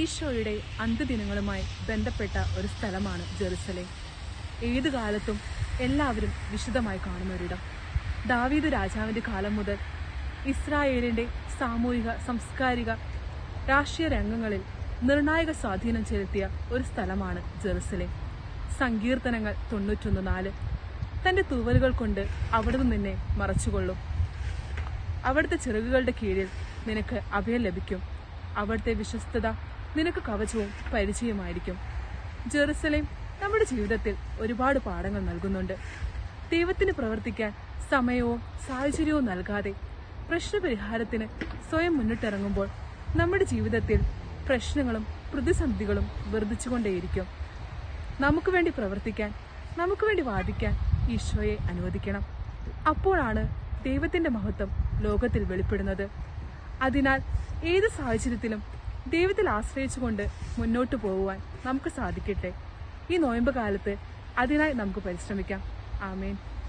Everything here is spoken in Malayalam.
ഈശോയുടെ അന്ത്യദിനങ്ങളുമായി ബന്ധപ്പെട്ട ഒരു സ്ഥലമാണ് ജെറുസലേം ഏതു കാലത്തും എല്ലാവരും വിശദമായി കാണുന്നൊരിടം ദാവീദ് രാജാവിന്റെ കാലം മുതൽ ഇസ്രായേലിന്റെ സാമൂഹിക സാംസ്കാരിക രാഷ്ട്രീയ രംഗങ്ങളിൽ നിർണായക സ്വാധീനം ചെലുത്തിയ ഒരു സ്ഥലമാണ് ജെറുസലേം സങ്കീർത്തനങ്ങൾ തൊണ്ണൂറ്റൊന്ന് നാല് തന്റെ തൂവലുകൾ കൊണ്ട് അവിടുന്ന് നിന്നെ മറച്ചുകൊള്ളും അവിടുത്തെ ചിറകുകളുടെ കീഴിൽ നിനക്ക് അഭയം ലഭിക്കും അവിടുത്തെ വിശ്വസ്തത നിനക്ക് കവചവും പരിചയമായിരിക്കും ജെറുസലേം നമ്മുടെ ജീവിതത്തിൽ ഒരുപാട് പാഠങ്ങൾ നൽകുന്നുണ്ട് ദൈവത്തിന് പ്രവർത്തിക്കാൻ സമയവും സാഹചര്യവും നൽകാതെ പ്രശ്നപരിഹാരത്തിന് സ്വയം മുന്നിട്ടിറങ്ങുമ്പോൾ നമ്മുടെ ജീവിതത്തിൽ പ്രശ്നങ്ങളും പ്രതിസന്ധികളും വർദ്ധിച്ചുകൊണ്ടേയിരിക്കും നമുക്ക് വേണ്ടി പ്രവർത്തിക്കാൻ നമുക്ക് വേണ്ടി വാദിക്കാൻ ഈശോയെ അനുവദിക്കണം അപ്പോഴാണ് ദൈവത്തിന്റെ മഹത്വം ലോകത്തിൽ വെളിപ്പെടുന്നത് അതിനാൽ ഏത് സാഹചര്യത്തിലും ദൈവത്തിൽ ആശ്രയിച്ചുകൊണ്ട് മുന്നോട്ട് പോകുവാൻ നമുക്ക് സാധിക്കട്ടെ ഈ നോയമ്പ് കാലത്ത് അതിനായി നമുക്ക് പരിശ്രമിക്കാം ആമേൻ